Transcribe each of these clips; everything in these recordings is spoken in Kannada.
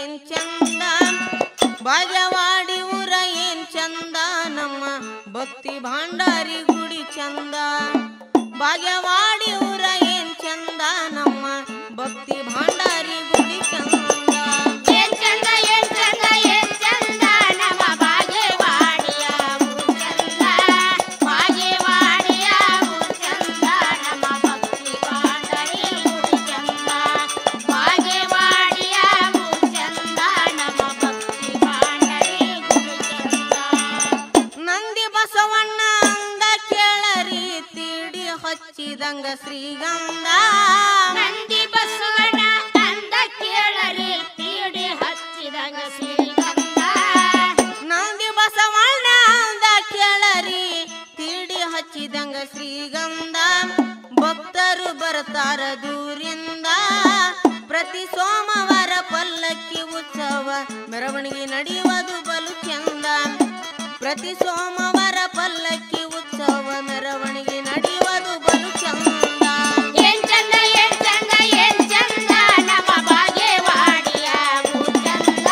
ಏನ್ ಚಂದ ಭಾಗ್ಯವಾಡಿ ಊರ ಏನ್ ಚಂದ ನಮ್ಮ ಭಕ್ತಿ ಭಾಂಡಾರಿ ಗುಡಿ ಚಂದ ಭಾಗ್ಯವಾಡಿ ಊರ ಏನ್ ಚಂದ ನಮ್ಮ ಭಕ್ತಿ ಭಾಂಡಾರಿ ಗುಡಿ ಚಂದ ಏನ್ ಚಂದ ಏನ್ ಚಂದ ಏನ್ ಚಂದ ನಮ್ಮ ಬಾಗೇವಾಡಿಯ ಊರ್ ಚಂದ ಬಾಗೇವಾಡಿಯ ಊರ್ ಚಂದ ನಮ್ಮ ಭಕ್ತಿ ಪಾಂಡರಿ ಗುಡಿ ಚಂದ ಬಾಗೇವಾಡಿಯ ಊರ್ ಚಂದ ನಮ್ಮ ಭಕ್ತಿ ಪಾಂಡರಿ ಗುಡಿ ಚಂದ ನಂದಿ ಬಸವಣ್ಣ ಅಂದ ಕೇಳರಿ ತಿಡಿ ಹಚ್ಚಿದಂಗ ಶ್ರೀಗಂಧ ನಂದಿ ಬಸವನ ಅಂದ ಕೇಳರಿ ತೀಡಿ ಹಚ್ಚಿದಾಗ ಶ್ರೀಗಂಧ ನಂದಿ ಬಸವಣ್ಣ ಅಂದ ಕೇಳರಿ ತಿಡಿ ಹಚ್ಚಿದಂಗ ಶ್ರೀಗಂಧ ಭಕ್ತರು ಬರ್ತಾರ ದೂರಿಂದ ಪ್ರತಿ ಸೋಮವಾರ ಪಲ್ಲಕ್ಕಿ ಉತ್ಸವ ಮೆರವಣಿಗೆ ನಡೆಯುವುದು ಬಲು ಚಂದ ಪ್ರತಿ ಸೋಮವಾರ ಪಲ್ಲಕ್ಕಿ ಉತ್ಸವ ಮೆರವಣಿಗೆ ನಡೆಯುವುದು ಬಲು ಚಂದ ಏನ್ ಚಂದ ಏನ್ ಚಂದ ಏನ್ ಚಂದ ನಮ್ಮ ಬಾಗೇವಾಡಿಯ ಊರ್ ಚಂದ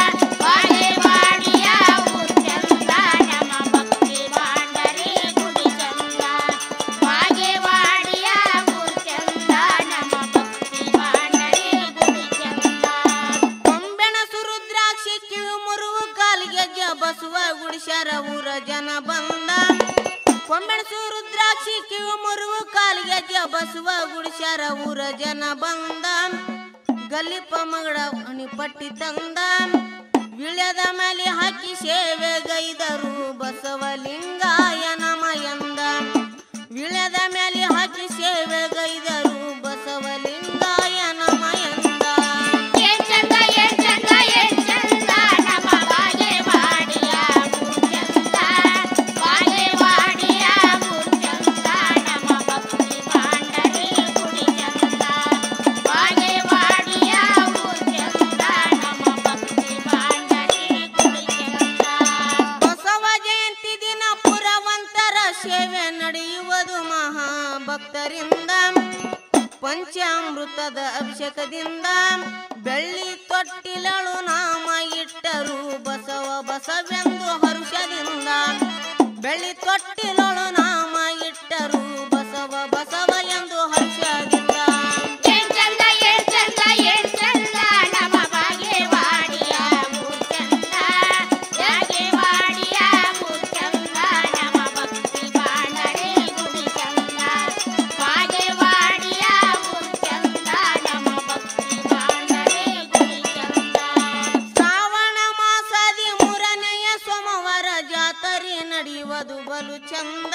ಬಾಗೇವಾಡಿಯ ಊರ್ ಚಂದ ನಮ್ಮ ಭಕ್ತಿ ಭಾಂಡರಿ ಗುಡಿ ಚಂದ ಬಾಗೇವಾಡಿಯ ಊರ್ ಚಂದ ನಮ್ಮ ಭಕ್ತಿ ಭಾಂಡರಿ ಗುಡಿ ಚಂದ ಕೊಂಬೆಣ ಸುರುದ್ರಾಕ್ಷಿ ಕಿವಿ ಮುರುವು ಕಾಲಿಗೆ ಜ ಬಸವ ಗುಡಿಸ್ಯಾರ ಊರ ಜನ ಬಂದ ಕೊಂಬೆಣ ಸುರುದ್ರಾಕ್ಷಿ ಕಿವಿ ಮುರುವು ಕಾಲಿಗೆ ಜ ಬಸವ ಗುಡಿಸ್ಯಾರ ಊರ ಜನ ಬಂದ ಗಲ್ಲಿಪ ಮಗಳ ಅಣಿ ಪಟ್ಟಿ ತಂದ ವಿಳ್ಯದ ಮೇಲೆ ಹಾಕಿ ಸೇವೆ ಗೈದರು ಬಸವಲಿಂಗಾಯ ನಮ ಎಂದ ವಿಳ್ಯದ ಮೇಲೆ ಹಾಕಿ ಸೇವೆ ಗೈದರು ಬಸವಲಿಂಗಾಯ ನಮ ಎಂದ ಏನ್ ಚಂದ ಏನ್ ಚಂದ ಏನ್ ಚಂದ ನಮ್ಮ ಬಾಗೇವಾಡಿಯ ಊರ್ ಚಂದ ಬಾಗೇವಾಡಿಯ ಊರ್ ಚಂದ ನಮ್ಮ ಭಕ್ತಿ ಭಾಂಡರಿ ಗುಡಿ ಚಂದ ಬಾಗೇವಾಡಿಯ ಊರ್ ಚಂದ ನಮ್ಮ ಭಕ್ತಿ ಭಾಂಡರಿ ಗುಡಿ ಚಂದ ಬಸವ ಜಯಂತಿ ದಿನ ಪುರವಂತರ ಸೇವೆ ನಡೆಯುವುದು ಮಹಾಭಕ್ತರಿಂದ ಪಂಚಾಮೃತದ ಅಭಿಷೇಕದಿಂದ ಬೆಳ್ಳಿ ತೊಟ್ಟಿಲಳು ನಾಮ ಇಟ್ಟರು ಬಸವ ಬಸವೆಂದು ಹರುಷದಿಂದ ಬೆಳ್ಳಿ ತೊಟ್ಟಿಲಳು ನಾಮ ಇಟ್ಟರು ಬಸವ ಬಸವ ಎಂದು ಹರ್ಷದಿಂದ ಏನ್ ಚಂದ ಏನ್ ಚಂದ ಏನ್ ಚಂದ ನಮ್ಮ ಬಾಗೇವಾಡಿಯ ಊರ್ ಚಂದ ಬಾಗೇವಾಡಿಯ ಊರ್ ಚಂದ ನಮ್ಮ ಭಕ್ತಿ ಬಾಣರಿ ಗುಡಿ ಚಂದ ಬಾಗೇವಾಡಿಯ ಊರ್ ಚಂದ ನಮ್ಮ ಭಕ್ತಿ ಬಾಣರಿ ಗುಡಿ ಚಂದ ಶ್ರಾವಣ ಮಾಸದಿ ಮೂರನೆಯ ಸೋಮವಾರ ಜಾತರೆ ನಡೆಯುವುದು ಬಲು ಚಂದ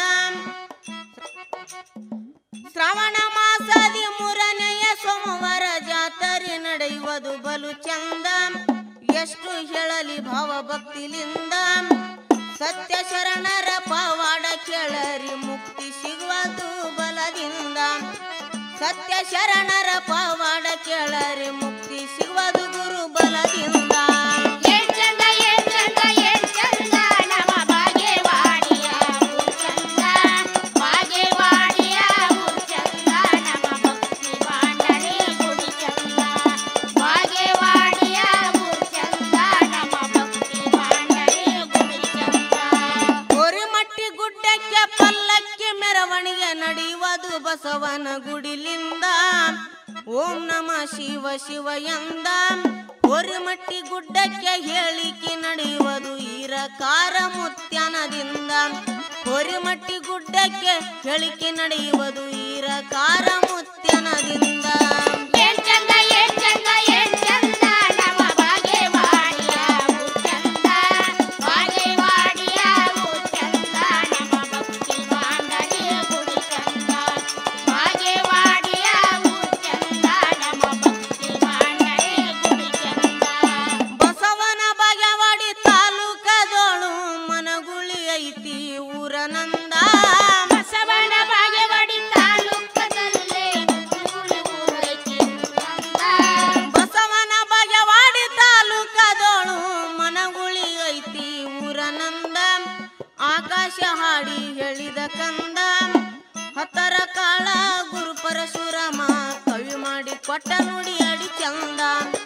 ಶ್ರಾವಣ ಮಾಸದಿ ಮೂರನೆಯ ಸೋಮವಾರ ಜಾತರೆ ನಡೆಯುವುದು ಬಲು ಚಂದ ಎಷ್ಟು ಹೇಳಲಿ ಭಾವ ಭಕ್ತಿಲಿಂದ ಸತ್ಯ ಶರಣರ ಪವಾಡ ಕೇಳರಿ ಮುಕ್ತಿ ಸಿಗುವುದು ಬಲದಿಂದ ಸತ್ಯ ಶರಣರ ಪವಾಡ ಕೇಳರಿ ಮುಕ್ತಿ ಸಿಗುವುದು ಗುರು ಬಲದಿಂದ ಏನ್ ಚಂದ ಏನ್ ಚಂದ ಏನ್ ಚಂದ ನಮ್ಮ ಬಾಗೇವಾಡಿಯ ಊರ್ ಚಂದ ಬಾಗೇವಾಡಿಯ ಊರ್ ಚಂದ ನಮ್ಮ ಭಕ್ತಿ ಬಾಂಡರಿ ಗುಡಿ ಚಂದ ಬಾಗೇವಾಡಿಯ ಊರ್ ಚಂದ ನಮ್ಮ ಭಕ್ತಿ ಬಾಂಡರಿ ಗುಡಿ ಚಂದ ಕೋರಿಮಟ್ಟಿ ಗುಡ್ಡಕ್ಕೆ ಪಲ್ಲಕ್ಕಿ ಮೆರವಣಿಗೆ ನಡೆಯುವುದು ಬಸವನ ಗುಡಿಲಿಂದ ಓಂ ನಮ ಶಿವ ಶಿವ ಎಂದ ಕೋರಿಮಟ್ಟಿ ಗುಡ್ಡಕ್ಕೆ ಹೇಳಿಕೆ ನಡೆಯುವುದು ಈರಕಾರ ಮುತ್ಯಾನದಿಂದ ಕೋರಿಮಟ್ಟಿ ಗುಡ್ಡಕ್ಕೆ ಹೇಳಿಕೆ ನಡೆಯುವುದು ಈರಕಾರ ಮುತ್ಯಾನದಿಂದ ಏನ್ ಚಂದ ಏನ್ ಚಂದ ಏನ್ ಚಂದ ನಮ್ಮ ಬಾಗೇವಾಡಿಯ ಊರ್ ಚಂದ ಬಾಗೇವಾಡಿಯ ಊರ್ ಚಂದ ನಮ್ಮ ಭಕ್ತಿ ಬಾಂಡರಿ ಗುಡಿ ಚಂದ ಬಾಗೇವಾಡಿಯ ಊರ್ ಚಂದ ನಮ್ಮ ಭಕ್ತಿ ಬಾಂಡರಿ ಗುಡಿ ಚಂದ ಬಸವನ ಬಗೆವಾಡಿ ತಾಲೂಕದೋಳು ಮನಗುಳಿ ಐತಿ ಊರನಂದ ಬಸವನ ಬಾಗೇವಾಡಿ ತಾಲೂಕದಲ್ಲೇ ಊರು ಊರೈತಿ ಚಂದ ಬಸವನ ಬಗೆವಾಡಿ ತಾಲೂಕದೋಳು ಮನಗುಳಿ ಐತಿ ಊರನಂದ ಆಕಾಶ ಹಾಡಿ ಹೇಳಿದ ಕಂದ ಹತ್ತರ ಕಾಳ ಗುರು ಪರಶುರಾಮ ಕವಿ ಮಾಡಿ ಕೊಟ್ಟ ನುಡಿ ಅಡಿ ಚಂದ